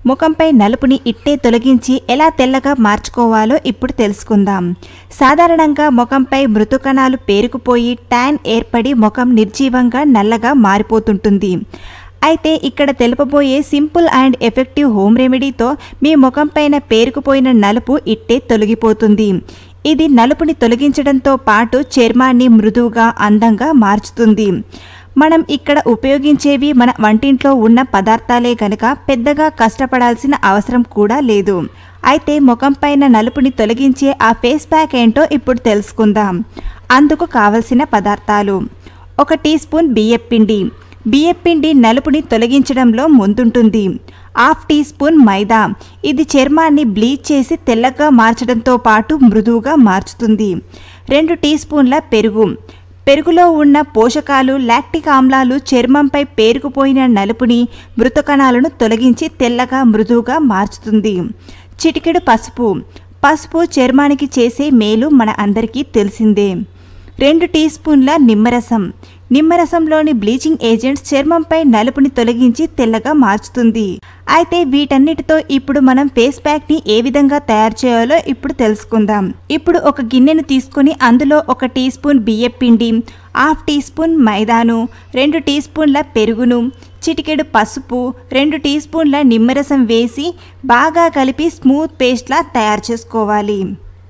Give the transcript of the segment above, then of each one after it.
ముఖంపై నలుపుని ఇట్టే తొలగించి ఎలా తెల్లగా మార్చుకోవాలో ఇప్పుడు తెలుసుకుందాం సాధారణంగా ముఖంపై మృదు కణాలు పేరుకుపోయి ట్యాన్ ఏర్పడి ముఖం నిర్జీవంగా నల్లగా మారిపోతుంటుంది అయితే ఇక్కడ తెలుపబోయే సింపుల్ అండ్ ఎఫెక్టివ్ హోమ్ రెమెడీతో మీ ముఖం పైన పేరుకుపోయిన నలుపు ఇట్టే తొలగిపోతుంది ఇది నలుపుని తొలగించడంతో పాటు చర్మాన్ని మృదువుగా అందంగా మార్చుతుంది మనం ఇక్కడ ఉపయోగించేవి మన వంటింట్లో ఉన్న పదార్థాలే కనుక పెద్దగా కష్టపడాల్సిన అవసరం కూడా లేదు అయితే ముఖం పైన నలుపుని తొలగించే ఆ ఫేస్ ప్యాక్ ఏంటో ఇప్పుడు తెలుసుకుందాం అందుకు కావలసిన పదార్థాలు ఒక టీ స్పూన్ బియ్యపిండి బియ్యపిండి నలుపుని తొలగించడంలో ముందుంటుంది హాఫ్ టీ స్పూన్ మైదా ఇది చర్మాన్ని బ్లీచ్ చేసి తెల్లగా మార్చడంతో పాటు మృదువుగా మార్చుతుంది రెండు టీ స్పూన్ల పెరుగు పెరుగులో ఉన్న పోషకాలు లాక్టిక్ ఆమ్లాలు చర్మంపై పేరుకుపోయిన నలుపుని మృత కణాలను తొలగించి తెల్లగా మృదువుగా మార్చుతుంది చిటికెడు పసుపు పసుపు చర్మానికి చేసే మేలు మన అందరికీ తెలిసిందే రెండు టీ స్పూన్ల నిమ్మరసం నిమ్మరసంలోని బ్లీచింగ్ ఏజెంట్స్ చర్మంపై నలుపుని తొలగించి తెల్లగా మార్చుతుంది అయితే వీటన్నిటితో ఇప్పుడు మనం ఫేస్ ప్యాక్ ని ఏ విధంగా తయారు చేయాలో ఇప్పుడు తెలుసుకుందాం ఇప్పుడు ఒక గిన్నెను తీసుకొని అందులో ఒక టీ స్పూన్ బియ్య పిండి హాఫ్ టీ స్పూన్ మైదాను రెండు టీ స్పూన్ల పెరుగును చిటికెడు పసుపు రెండు టీ స్పూన్ల నిమ్మరసం వేసి బాగా కలిపి స్మూత్ పేస్ట్లా తయారు చేసుకోవాలి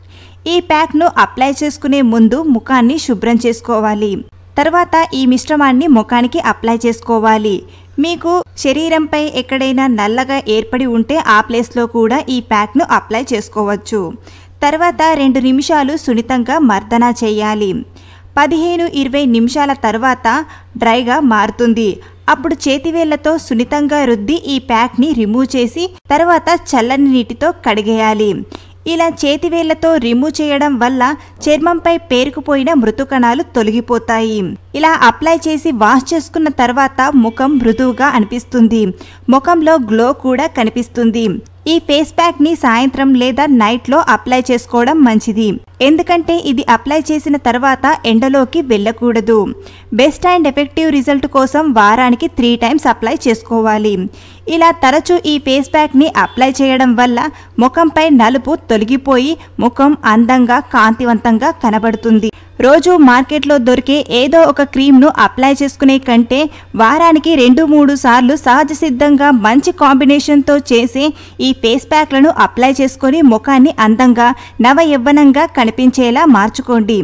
ఈ ప్యాక్ను అప్లై చేసుకునే ముందు ముఖాన్ని శుభ్రం చేసుకోవాలి తర్వాత ఈ మిశ్రమాన్ని ముఖానికి అప్లై చేసుకోవాలి మీకు శరీరంపై ఎక్కడైనా నల్లగా ఏర్పడి ఉంటే ఆ ప్లేస్లో కూడా ఈ ప్యాక్ను అప్లై చేసుకోవచ్చు తర్వాత రెండు నిమిషాలు సున్నితంగా మర్దన చేయాలి పదిహేను ఇరవై నిమిషాల తర్వాత డ్రైగా మారుతుంది అప్పుడు చేతివేళ్లతో సున్నితంగా రుద్ది ఈ ప్యాక్ని రిమూవ్ చేసి తర్వాత చల్లని నీటితో కడిగేయాలి ఇలా చేతివేళ్లతో రిమూవ్ చేయడం వల్ల చర్మంపై పేరుకుపోయిన మృతుకణాలు తొలగిపోతాయి ఇలా అప్లై చేసి వాష్ చేసుకున్న తర్వాత ముఖం మృదువుగా అనిపిస్తుంది ముఖంలో గ్లో కూడా కనిపిస్తుంది ఈ ఫేస్ ప్యాక్ ని సాయంత్రం లేదా నైట్ లో అప్లై చేసుకోవడం మంచిది ఎందుకంటే ఇది అప్లై చేసిన తర్వాత ఎండలోకి వెళ్ళకూడదు బెస్ట్ అండ్ ఎఫెక్టివ్ రిజల్ట్ కోసం వారానికి త్రీ టైమ్స్ అప్లై చేసుకోవాలి ఇలా తరచూ ఈ ఫేస్ ప్యాక్ ని అప్లై చేయడం వల్ల ముఖంపై నలుపు తొలగిపోయి ముఖం అందంగా కాంతివంతంగా కనబడుతుంది రోజు మార్కెట్లో దొరికే ఏదో ఒక క్రీమ్ను అప్లై చేసుకునే కంటే వారానికి రెండు మూడు సార్లు సహజ సిద్ధంగా మంచి కాంబినేషన్తో చేసే ఈ ఫేస్ ప్యాక్లను అప్లై చేసుకొని ముఖాన్ని అందంగా నవ యవ్వనంగా కనిపించేలా మార్చుకోండి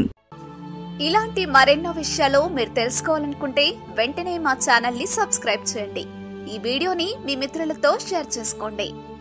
ఇలాంటి మరెన్నో విషయాలు మీరు తెలుసుకోవాలనుకుంటే వెంటనే మా ఛానల్ ని సబ్స్క్రైబ్ చేయండి ఈ వీడియోని మీ మిత్రులతో షేర్ చేసుకోండి